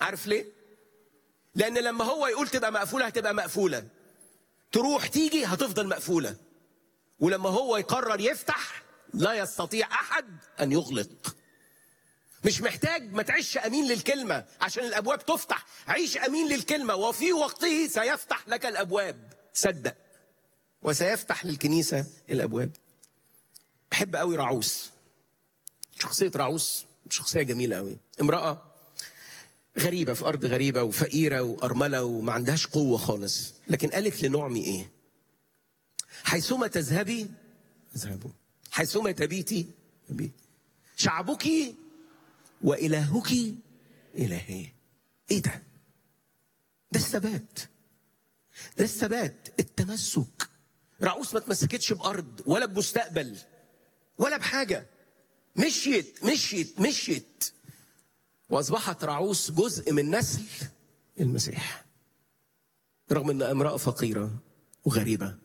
عارف ليه لان لما هو يقول تبقى مقفوله هتبقى مقفوله تروح تيجي هتفضل مقفوله ولما هو يقرر يفتح لا يستطيع احد ان يغلق مش محتاج ما تعيش امين للكلمه عشان الابواب تفتح عيش امين للكلمه وفي وقته سيفتح لك الابواب صدق وسيفتح للكنيسه الابواب بحب قوي رعوس شخصيه رعوس شخصيه جميله قوي امراه غريبه في ارض غريبه وفقيره وارمله وما عندهاش قوه خالص لكن قالت لنعمي ايه حيثما تذهبي اذهبوا حيثما تبيتي أبيت. شعبك وإلهك إلهي إيه ده؟ ده الثبات ده الثبات التمسك رعوس ما تمسكتش بأرض ولا بمستقبل ولا بحاجة مشيت مشيت مشيت وأصبحت رعوس جزء من نسل المسيح رغم أنها امرأة فقيرة وغريبة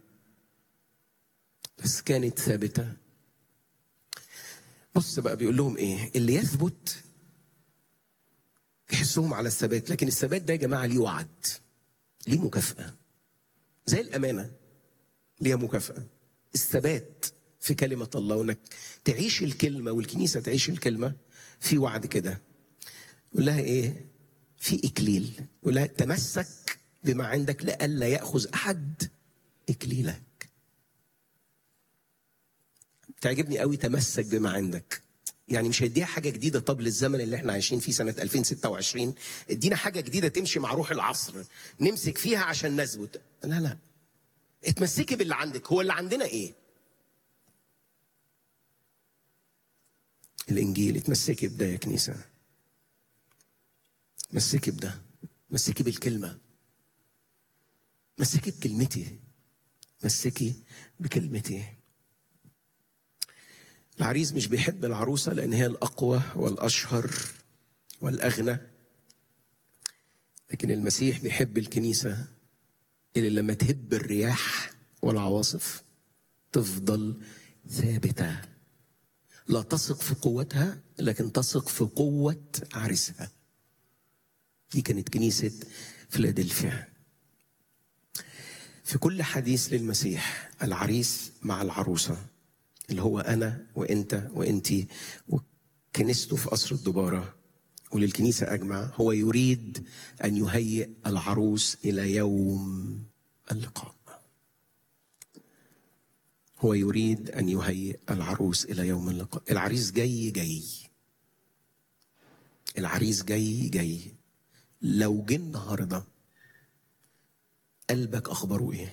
بس كانت ثابته بص بقى بيقول لهم ايه اللي يثبت يحسهم على الثبات لكن الثبات ده يا جماعه ليه وعد ليه مكافاه زي الامانه ليها مكافاه الثبات في كلمه الله وانك تعيش الكلمه والكنيسه تعيش الكلمه في وعد كده يقول لها ايه في اكليل يقول لها تمسك بما عندك لئلا ياخذ احد اكليلك تعجبني قوي تمسك بما عندك يعني مش هيديها حاجة جديدة طب للزمن اللي احنا عايشين فيه سنة 2026 ادينا حاجة جديدة تمشي مع روح العصر نمسك فيها عشان نثبت لا لا اتمسكي باللي عندك هو اللي عندنا ايه الانجيل اتمسكي بده يا كنيسة مسكي بده مسكي بالكلمة مسكي بكلمتي مسكي بكلمتي العريس مش بيحب العروسة لأن هي الأقوى والأشهر والأغنى لكن المسيح بيحب الكنيسة اللي لما تهب الرياح والعواصف تفضل ثابتة لا تثق في قوتها لكن تثق في قوة عريسها دي كانت كنيسة فيلادلفيا في كل حديث للمسيح العريس مع العروسه اللي هو انا وانت وانتي وكنيسته في قصر الدباره وللكنيسه اجمع هو يريد ان يهيئ العروس الى يوم اللقاء هو يريد ان يهيئ العروس الى يوم اللقاء العريس جاي جاي العريس جاي جاي لو جه النهارده قلبك اخباره ايه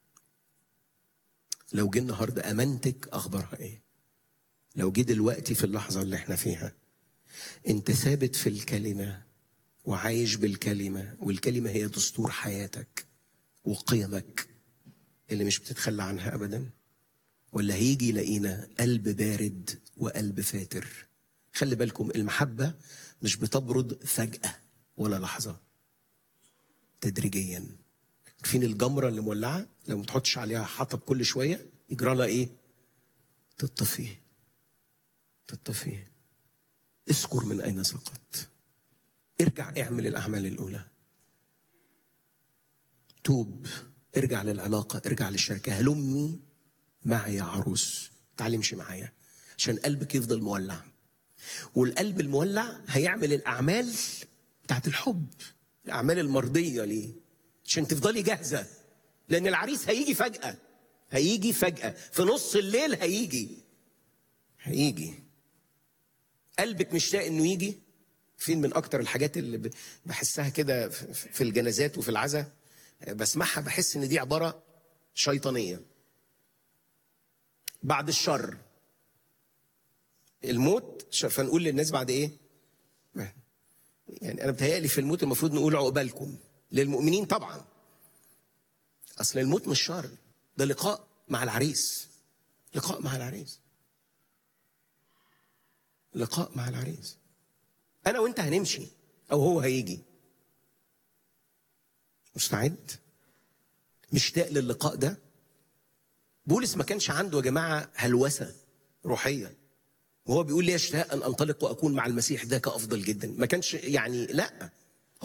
لو جه النهارده امانتك اخبارها ايه لو جه دلوقتي في اللحظه اللي احنا فيها انت ثابت في الكلمه وعايش بالكلمه والكلمه هي دستور حياتك وقيمك اللي مش بتتخلى عنها ابدا ولا هيجي يلاقينا قلب بارد وقلب فاتر خلي بالكم المحبه مش بتبرد فجاه ولا لحظه تدريجيا عارفين الجمره اللي مولعه لو ما تحطش عليها حطب كل شويه يجرى لها ايه؟ تطفي تطفي اذكر من اين سقطت ارجع اعمل الاعمال الاولى توب ارجع للعلاقه ارجع للشركه هلمي معي يا عروس تعالي امشي معايا عشان قلبك يفضل مولع والقلب المولع هيعمل الاعمال بتاعت الحب الاعمال المرضيه ليه عشان تفضلي جاهزه لان العريس هيجي فجاه هيجي فجاه في نص الليل هيجي هيجي قلبك مشتاق انه يجي فين من اكتر الحاجات اللي بحسها كده في الجنازات وفي العزاء بسمعها بحس ان دي عباره شيطانيه بعد الشر الموت فنقول للناس بعد ايه يعني انا بتهيألي في الموت المفروض نقول عقبالكم للمؤمنين طبعا اصل الموت مش شر ده لقاء مع العريس لقاء مع العريس لقاء مع العريس انا وانت هنمشي او هو هيجي مستعد مشتاق للقاء ده بولس ما كانش عنده يا جماعه هلوسه روحيه وهو بيقول لي اشتاق ان انطلق واكون مع المسيح ذاك افضل جدا ما كانش يعني لا